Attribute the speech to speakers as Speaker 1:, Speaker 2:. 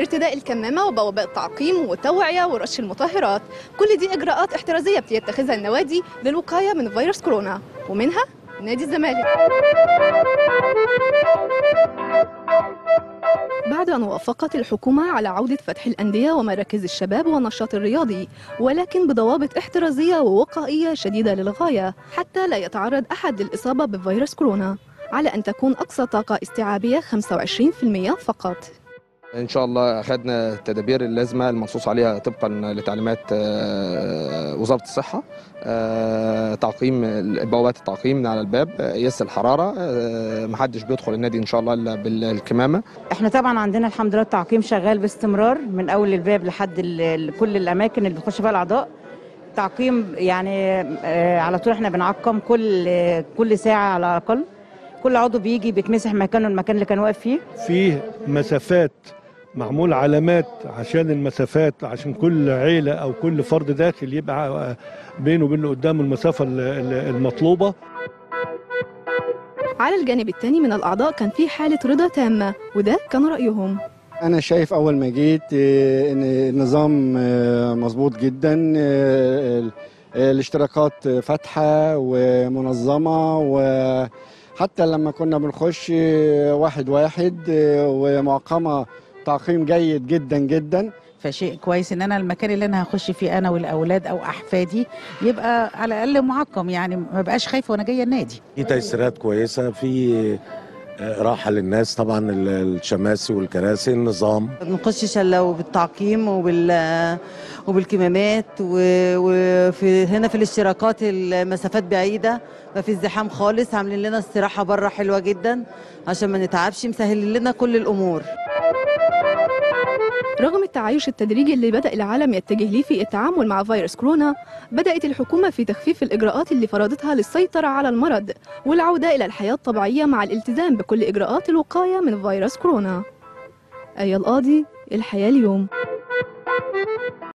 Speaker 1: ارتداء الكمامة وبوابات التعقيم والتوعية ورش المطهرات كل دي إجراءات احترازية بيتخذها النوادي للوقاية من فيروس كورونا ومنها نادي الزمالك بعد أن وافقت الحكومة على عودة فتح الأندية ومراكز الشباب والنشاط الرياضي ولكن بضوابط احترازية ووقائية شديدة للغاية حتى لا يتعرض أحد للإصابة بفيروس كورونا على أن تكون أقصى طاقة استيعابية 25% فقط
Speaker 2: ان شاء الله اخذنا التدابير اللازمه المنصوص عليها طبقا لتعليمات آه، وزاره الصحه آه، تعقيم بوابات التعقيم من على الباب قياس الحراره آه، محدش بيدخل النادي ان شاء الله الا بالكمامه
Speaker 3: احنا طبعا عندنا الحمد لله التعقيم شغال باستمرار من اول الباب لحد ال- ال- كل الاماكن اللي بيخش فيها الاعضاء تعقيم يعني آه، على طول احنا بنعقم كل كل ساعه على الاقل كل عضو بيجي بيتمسح مكانه المكان اللي كان واقف فيه
Speaker 4: فيه مسافات معمول علامات عشان المسافات عشان كل عيلة أو كل فرد داخل يبقى بينه وبين اللي قدامه المسافة ال- ال- المطلوبة
Speaker 1: على الجانب الثاني من الأعضاء كان في حالة رضا تامة وده كان رأيهم
Speaker 5: أنا شايف أول ما جيت آه، إن النظام آه، مظبوط جدا آه، ال- الاشتراكات فاتحة ومنظمة وحتى لما كنا بنخش آه، واحد واحد آه، ومعقمة تعقيم جيد جدا جدا
Speaker 6: فشيء كويس ان انا المكان اللي انا هخش فيه انا والاولاد او احفادي يبقى على الاقل معقم يعني ما بقاش خايفه وانا جايه النادي
Speaker 7: في تيسيرات كويسه في آه، راحه للناس طبعا ال- الشماسي والكراسي النظام
Speaker 8: ما بنخشش الا وبالتعقيم وبال وبالكمامات و- وفي هنا في الاشتراكات المسافات بعيده ما في ازدحام خالص عاملين لنا استراحه بره حلوه جدا عشان ما نتعبش مسهلين لنا كل الامور
Speaker 1: رغم التعايش التدريجي اللي بدأ العالم يتجه ليه في التعامل مع فيروس كورونا بدأت الحكومة في تخفيف الإجراءات اللي فرضتها للسيطرة على المرض والعودة إلى الحياة الطبيعية مع الالتزام بكل إجراءات الوقاية من فيروس كورونا آية القاضي الحياة اليوم